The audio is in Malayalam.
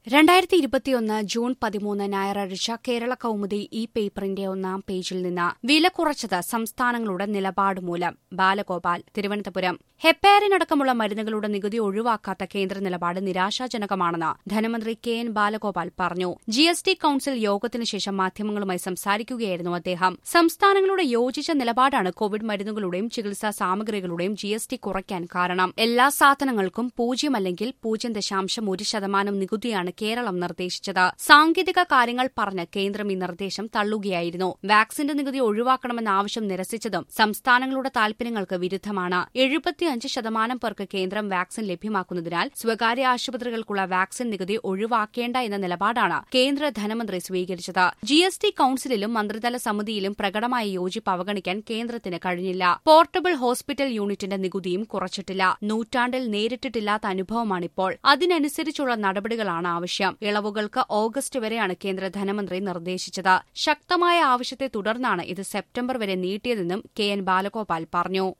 രണ്ടായിരത്തി ഇരുപത്തിയൊന്ന് ജൂൺ പതിമൂന്ന് ഞായറാഴ്ച കേരള കൗമുദി ഈ പേപ്പറിന്റെ ഒന്നാം പേജിൽ നിന്ന് വില കുറച്ചത് സംസ്ഥാനങ്ങളുടെ നിലപാട് മൂലം ബാലഗോപാൽ തിരുവനന്തപുരം ഹെപ്പാരിനടക്കമുള്ള മരുന്നുകളുടെ നികുതി ഒഴിവാക്കാത്ത കേന്ദ്ര നിലപാട് നിരാശാജനകമാണെന്ന് ധനമന്ത്രി കെ എൻ ബാലഗോപാൽ പറഞ്ഞു ജി എസ് ടി കൌൺസിൽ യോഗത്തിനു ശേഷം മാധ്യമങ്ങളുമായി സംസാരിക്കുകയായിരുന്നു അദ്ദേഹം സംസ്ഥാനങ്ങളുടെ യോജിച്ച നിലപാടാണ് കോവിഡ് മരുന്നുകളുടെയും ചികിത്സാ സാമഗ്രികളുടെയും ജി എസ് ടി കുറയ്ക്കാൻ കാരണം എല്ലാ സാധനങ്ങൾക്കും പൂജ്യമല്ലെങ്കിൽ പൂജ്യം ദശാംശം ഒരു ശതമാനം നികുതിയാണ് കേരളം നിർദ്ദേശിച്ചത് സാങ്കേതിക കാര്യങ്ങൾ പറഞ്ഞ് കേന്ദ്രം ഈ നിർദ്ദേശം തള്ളുകയായിരുന്നു വാക്സിന്റെ നികുതി ഒഴിവാക്കണമെന്ന ആവശ്യം നിരസിച്ചതും സംസ്ഥാനങ്ങളുടെ താൽപര്യങ്ങൾക്ക് വിരുദ്ധമാണ് എഴുപത്തിയഞ്ച് ശതമാനം പേർക്ക് കേന്ദ്രം വാക്സിൻ ലഭ്യമാക്കുന്നതിനാൽ സ്വകാര്യ ആശുപത്രികൾക്കുള്ള വാക്സിൻ നികുതി ഒഴിവാക്കേണ്ട എന്ന നിലപാടാണ് കേന്ദ്ര ധനമന്ത്രി സ്വീകരിച്ചത് ജി എസ് ടി കൌൺസിലിലും മന്ത്രിതല സമിതിയിലും പ്രകടമായ യോജിപ്പ് അവഗണിക്കാൻ കേന്ദ്രത്തിന് കഴിഞ്ഞില്ല പോർട്ടബിൾ ഹോസ്പിറ്റൽ യൂണിറ്റിന്റെ നികുതിയും കുറച്ചിട്ടില്ല നൂറ്റാണ്ടിൽ നേരിട്ടിട്ടില്ലാത്ത അനുഭവമാണിപ്പോൾ അതിനനുസരിച്ചുള്ള നടപടികളാണ് ആവശ്യം ഇളവുകൾക്ക് ഓഗസ്റ്റ് വരെയാണ് കേന്ദ്ര ധനമന്ത്രി നിർദ്ദേശിച്ചത് ശക്തമായ ആവശ്യത്തെ തുടർന്നാണ് ഇത് സെപ്റ്റംബർ വരെ നീട്ടിയതെന്നും കെ എൻ ബാലഗോപാൽ പറഞ്ഞു